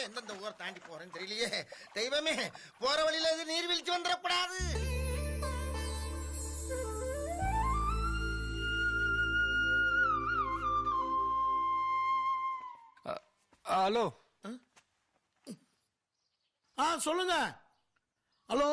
எந்தெந்த ஊரை தாண்டி போறேன்னு தெரியலையே தெய்வமே போற வழியில இது நீர்வீழ்ச்சி வந்துடக்கூடாது ஹலோ ஆ சொல்லுங்க ஹலோ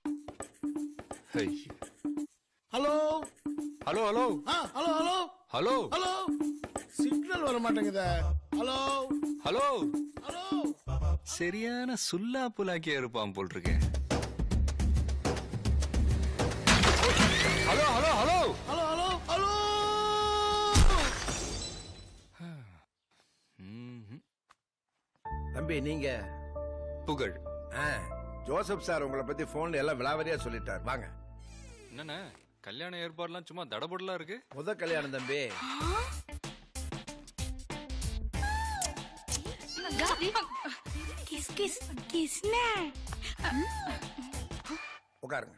ஹலோ ஹலோ ஹலோ ஆ hello hello hello hello signal வர மாட்டேங்குதே ஹலோ ஹலோ ஹலோ சரியான சுல்லா புலாக்கியா இருப்பான் போல் இருக்கேன் hello hello hello hello hello hello தம்பி நீங்க புகழ் ஆ, ஜோசப் சார் உங்களை பத்தி போன்ல எல்லாம் விளாவரியா சொல்லிட்டார் வாங்க என்னண்ணே கல்யாண ஏற்பாடுலாம் சும்மா தடபடலா இருக்கு முத கல்யாணம் தம்பி கிஸ் கிஸ் கிஸ்னே உட்காருங்க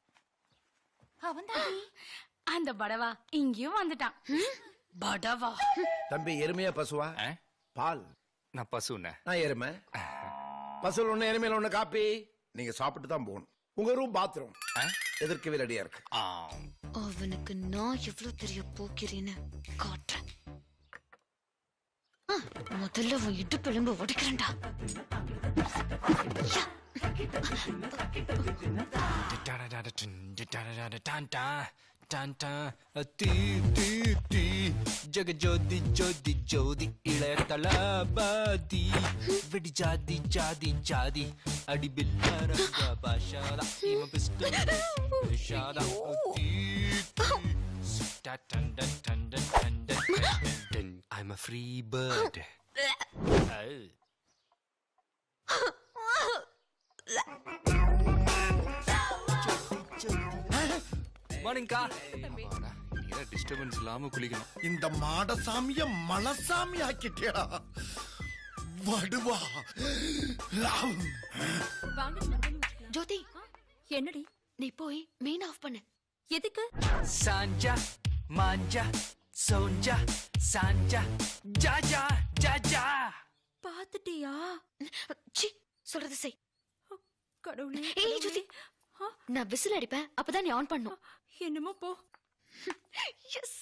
அந்த படவா இங்கேயும் வந்துட்டான் படவா தம்பி எருமையா பசுவா ஆ? பால் நான் பசுண்ணே நான் எருமை பசுல ஒண்ணு எருமையில ஒண்ணு காப்பி நீங்க சாப்பிட்டு தான் போகணும் உங்க ரூம் பாத்ரூம் ஆ? எதிர்க்கவே ரெடியா இருக்கு ஆ, அவனுக்கு நான் எவ்வளவு பெரிய போக்கிறேன்னு காட்டுறேன் ஆ, முதல்ல உன் இடுப்பெலும்பு உடைக்கிறேன்டா யா. ஜகஜோதி ஜோதி ஜோதி இளைய தளபதி வெடி ஜாதி ஜாதி ஜாதி அடி பில்லாரங்க பாஷாதா இம பிஸ்டன் பேஷாதா I'm a free bird. Oh. மார்னிங்க்கா டிஸ்டர்பன்ஸ் இல்லாம குளிக்கணும் இந்த மாடசாமிய மலசாமி ஆக்கிட்டேடா வடுவா ஜோதி என்னடி நீ போய் மெயின் ஆஃப் பண்ணு எதுக்கு சாஞ்சா மாஞ்சா சோஞ்சா சாஞ்சா ஜாஜா ஜாஜா பாத்துட்டியா சி சொல்றது செய் கடவுளே ஏய் ஜோதி ஆ, நான் விசில் அடிப்பேன் அப்பதான் நீ ஆன் பண்ணும் என்னமோ போ எஸ்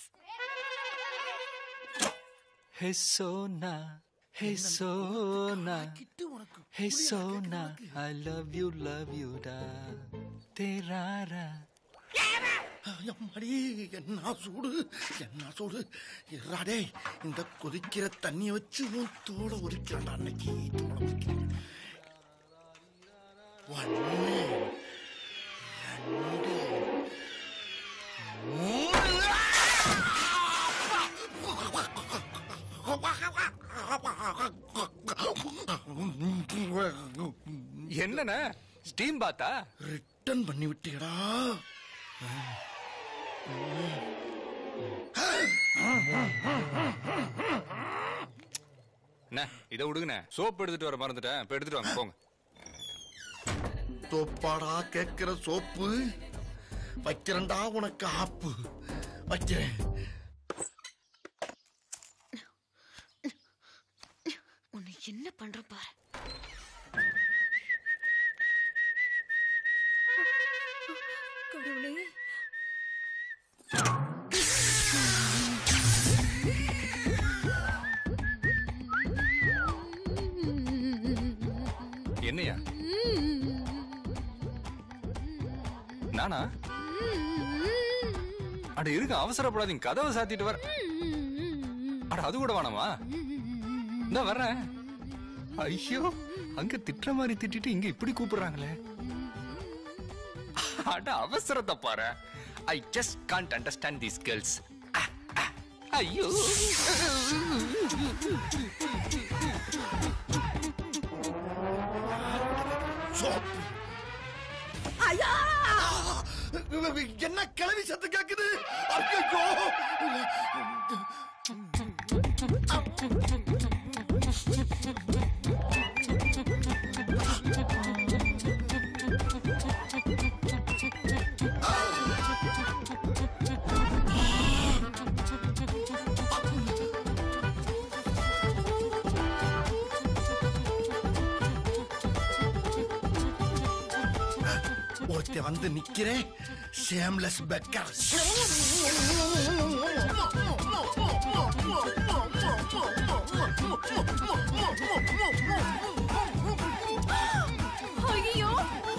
hey Sona hey Sona hey Sona I love you love you டா தேராரா அம்மாடி என்ன சூடு என்ன சூடு இறாடே இந்த கொதிக்கிற தண்ணிய வச்சு உன் தோட உரிக்கிறேன்டா அன்னைக்கு தோட உரிக்கிறேன் ஒன்னு ரெண்டு மூணு என்னண்ணே ஸ்டீம் பாத்தா ரிட்டன் பண்ணி விட்டியடா என்ன இதை விடுங்கண்ணே சோப் எடுத்துட்டு வர மறந்துட்டேன் இப்ப எடுத்துட்டு வாங்க போங்க தோப்பாடா கேட்கிற சோப்பு வைக்கிறேன்டா உனக்கு ஆப்பு வைக்கிறேன் உன்னை என்ன பண்ற பாரு கடவுளே என்னையா நானா அட இருக்க அவசரப்படாதீங்க கதவை சாத்திட்டு வர அட அது கூட வேணாமா இந்த வர்றேன் ஐயோ அங்க திட்டுற மாதிரி திட்டிட்டு இங்க இப்படி கூப்பிடுறாங்களே அட அவசரத்தை பாரு I just can't understand these girls ஐயோ சோப்பு என்ன கிளவி சத்து கேக்குது ஐயோ இங்க வந்து நிக்கிறேன் ஷேம்லெஸ் பெக்கர் ஐயோ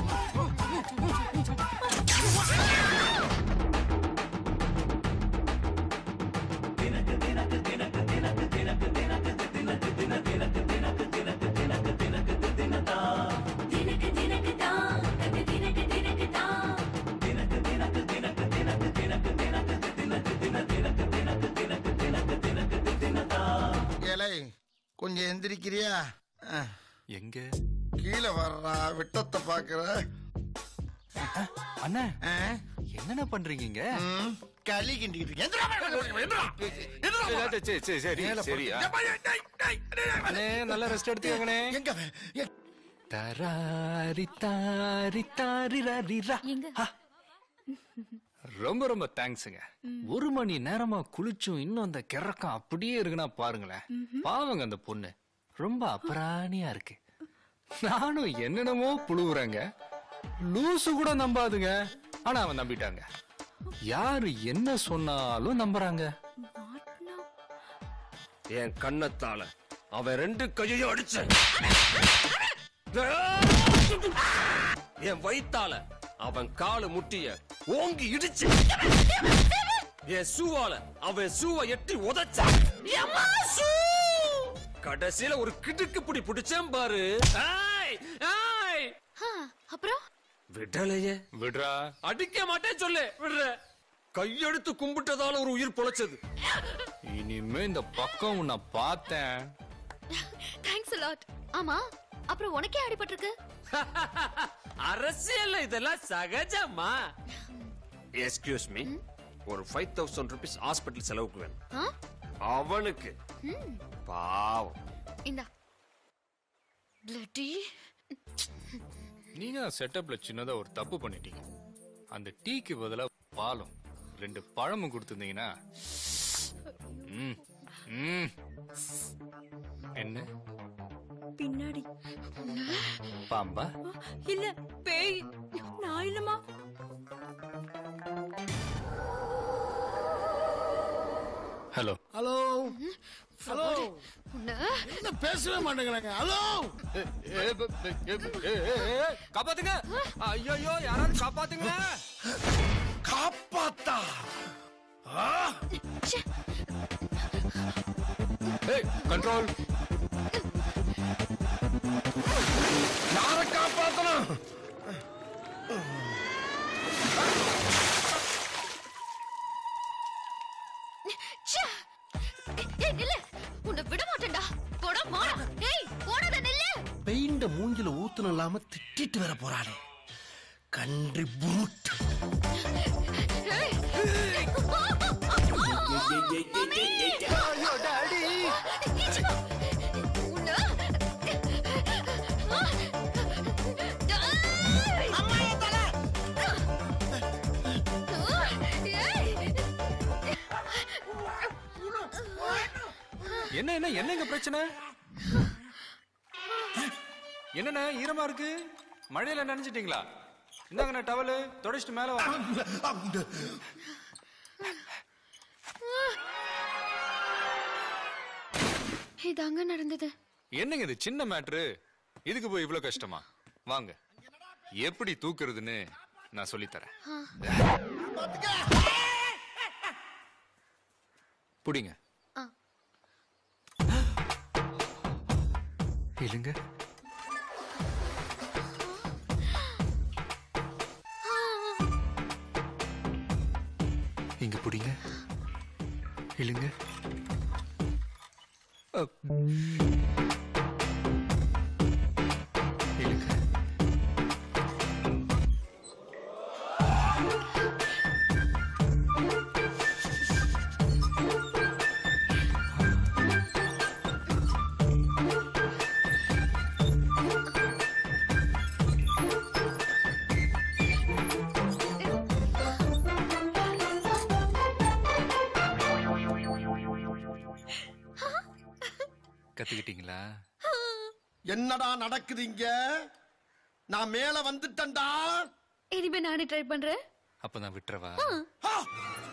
ஏலை கொஞ்சம் எந்திரிக்கிறியா அஹ், எங்க கீழே வர்றா விட்டத்தை பாக்குற அண்ணா அஹ், என்னென்ன பண்றீங்க ம், களி கிண்டிக்கிட்டு இருக்கேன். எந்திரா, எந்திரா, எந்திரா. சரி சரி சரி மேல சரி போட்டு- டேய், டேய், டேய், டேய், டேய். அண்ணே நல்லா ரெஸ்ட் எடுத்துக்கங்கண்ணே எங்க அவன்? எங்க- தராரி தாரி தாரி ரரிரா. எங்க? ஹா. ரொம்ப ரொம்ப தேங்க்ஸுங்க ஒரு மணி நேரமா குளிச்சும் இன்னும் அந்த கிறக்கம் அப்படியே இருக்குன்னா பாருங்களேன் பாவங்க அந்த பொண்ணு ரொம்ப அபராணியா இருக்கு நானும் என்னென்னமோ புழுவுறேங்க லூசு கூட நம்பாதுங்க ஆனா அவன் நம்பிட்டாங்க யாரு என்ன சொன்னாலும் நம்புறாங்க மாட்டினா என் கண்ணத்தால அவன் ரெண்டு கையையும் அடிச்ச என் வயித்தால அவன் காலு முட்டிய ஓங்கி இடிச்சு என் சூவால அவன் சூவை எட்டி உதைச்ச கடைசியில ஒரு கிடுக்கு பிடி பிடிச்சேன் பாரு ஏய், ஏய். அப்புறம் விடலையே விடுறா அடிக்க மாட்டேன் சொல்லு விடுற கையெடுத்து கும்பிட்டதால ஒரு உயிர் பொழைச்சது இனிமே இந்த பக்கம் உன்னை பார்த்தேன் தேங்க்ஸ் லாட் ஆமா அப்புறம் உனக்கே அடிபட்டிருக்கு அரசியல்ல இதெல்லாம் சகஜமா எஸ்கியூஸ் மீ ஒரு ஃபைவ் தௌசண்ட் ருபீஸ் ஹாஸ்பிட்டல் செலவுக்கு வேணும் ஆ? அவனுக்கு பாவம் இந்தா பிளட்டி நீங்க செட்டப்ல சின்னதா ஒரு தப்பு பண்ணிட்டீங்க அந்த டீக்கு பதிலா பாலும் ரெண்டு பழமும் கொடுத்துருந்தீங்கன்னா ம், ம். என்ன பின்னாடி பாம்பா இல்ல பேய் நான் இல்லம்மா ஹலோ ஹலோ ஹலோ உன்ன என்ன பேசவே மாட்டேங்கிறாங்க ஹலோ காப்பாத்துங்க ஐயோ யாராவது காப்பாத்துங்க காப்பாத்தா ஆ, கண்ட்ரோல் யாரை காப்பாத்தணும் ச்சே! ஏய் நில்லு உன்னை விட மாட்டேன்டா போடா மாடா ஏய் போடாத நில்லு பெயிண்ட மூஞ்சில ஊத்துன இல்லாம திட்டிட்டு வர போறானே கன்றி பூட் ஏய் ஐயோ டாடி உன்னை என்ன என்ன என்னங்க பிரச்சனை என்னண்ணே ஈரமா இருக்கு மழையில நனைஞ்சிட்டீங்களா இந்தாங்கண்ணே டவலு தொடச்சிட்டு மேல வா இதாங்க நடந்தது என்னங்க இது சின்ன மேட்ரு இதுக்கு போய் இவ்வளவு கஷ்டமா வாங்க எப்படி தூக்குறதுன்னு நான் சொல்லித்தரேன் புடிங்க ஆ. இல்லைங்க இங்க புடிங்க இல்லைங்க அப். இழுங்க கத்துக்கிட்டீங்களா என்னடா நடக்குது இங்க நான் மேல வந்துட்டேன்டா இனிமே நானே ட்ரை பண்றேன் அப்ப நான் விட்டுறவா ஆ,